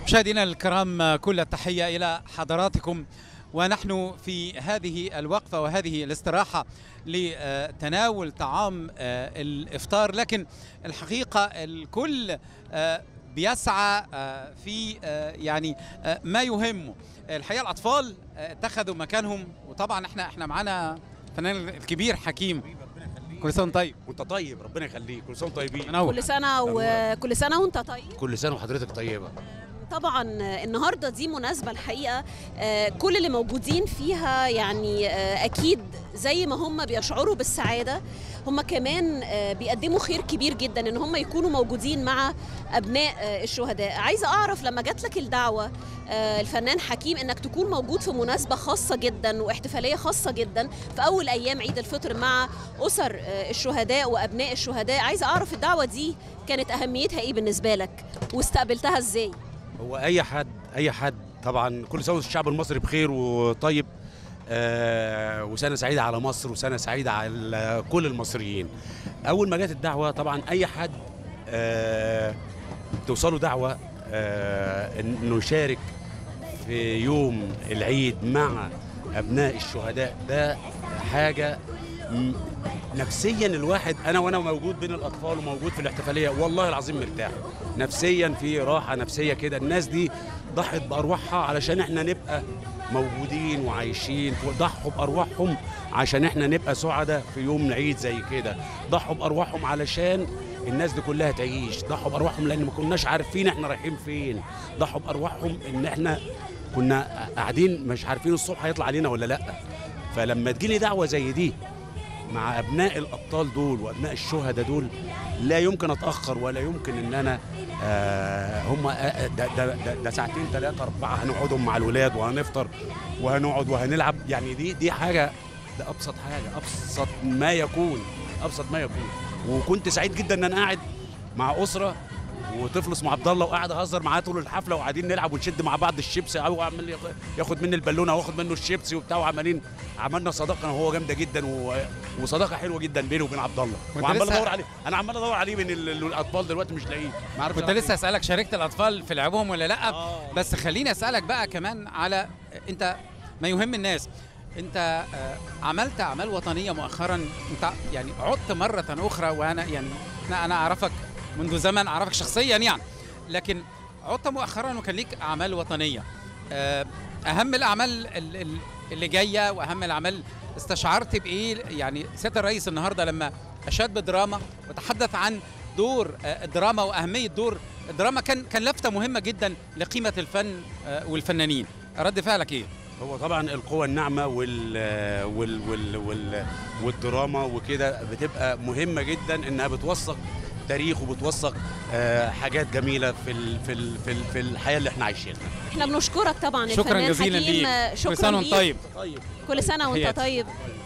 مشاهدينا الكرام كل التحية إلى حضراتكم ونحن في هذه الوقفة وهذه الاستراحة لتناول طعام الإفطار لكن الحقيقة الكل بيسعى في يعني ما يهمه الحقيقة الأطفال اتخذوا مكانهم وطبعا احنا احنا معانا الفنان الكبير حكيم كل سنة طيب وانت طيب ربنا يخليك كل سنه طيبين منور كل سنه وكل سنه وانت طيب كل سنه وحضرتك طيبه طبعا النهارده دي مناسبه الحقيقه آه، كل اللي موجودين فيها يعني آه، اكيد زي ما هم بيشعروا بالسعاده هم كمان آه، بيقدموا خير كبير جدا ان هم يكونوا موجودين مع ابناء آه، الشهداء عايزه اعرف لما جات لك الدعوه آه، الفنان حكيم انك تكون موجود في مناسبه خاصه جدا واحتفاليه خاصه جدا في اول ايام عيد الفطر مع اسر آه، الشهداء وابناء الشهداء عايزه اعرف الدعوه دي كانت اهميتها ايه بالنسبه لك واستقبلتها ازاي هو اي حد اي حد طبعا كل سنه والشعب المصري بخير وطيب آه وسنه سعيده على مصر وسنه سعيده على كل المصريين اول ما جت الدعوه طبعا اي حد آه توصله دعوه آه انه يشارك في يوم العيد مع ابناء الشهداء ده حاجه م- نفسيا الواحد انا وانا موجود بين الاطفال وموجود في الاحتفاليه والله العظيم مرتاح نفسيا في راحه نفسيه كده الناس دي ضحت بارواحها علشان احنا نبقى موجودين وعايشين ضحوا بارواحهم عشان احنا نبقى سعداء في يوم العيد زي كده ضحوا بارواحهم علشان الناس دي كلها تعيش ضحوا بارواحهم لان ما كناش عارفين احنا رايحين فين ضحوا بارواحهم ان احنا كنا قاعدين مش عارفين الصبح هيطلع علينا ولا لا فلما تجيلي دعوه زي دي مع ابناء الابطال دول وابناء الشهداء دول لا يمكن اتاخر ولا يمكن ان انا آه هم آه ده, ده, ده, ده ساعتين ثلاثه اربعه هنقعدهم مع الولاد وهنفطر وهنقعد وهنلعب يعني دي دي حاجه ده ابسط حاجه ابسط ما يكون ابسط ما يكون وكنت سعيد جدا ان انا قاعد مع اسره وطفل اسمه عبد الله وقاعد اهزر معاه طول الحفله وقاعدين نلعب ونشد مع بعض الشيبسي او اعمل ياخد مني البالونه واخد منه الشيبسي وبتاع وعمالين عملنا صداقه انا وهو جامده جدا و... وصداقه حلوه جدا بيني وبين عبد الله وانت وعمال لسه- ادور عليه انا عمال ادور عليه بين ال- ال- الاطفال دلوقتي مش لاقيه ما عارفش كنت ألعب لسه اسالك شاركت الاطفال في لعبهم ولا لا آه. بس خليني اسالك بقى كمان على انت ما يهم الناس انت آه، عملت اعمال وطنيه مؤخرا انت يعني عدت مره اخرى وانا يعني انا انا اعرفك منذ زمن اعرفك شخصيا يعني لكن عدت مؤخرا وكان ليك اعمال وطنيه آه، اهم الاعمال ال- ال- اللي جايه واهم الاعمال استشعرت بايه يعني سياده الرئيس النهارده لما اشاد بدراما وتحدث عن دور آه، الدراما واهميه دور الدراما كان كان لفته مهمه جدا لقيمه الفن آه، والفنانين رد فعلك ايه هو طبعا القوة الناعمة وال وال وال وال والدراما وكده بتبقى مهمة جدا انها بتوثق تاريخ وبتوثق آه، حاجات جميلة في ال في ال في, ال في الحياة اللي احنا عايشينها. احنا بنشكرك طبعا شكرا الفنان جزيلا حكيم ليك آه، كل شكرا سنه وانت ليك. طيب طيب كل سنه وانت تحياتي. طيب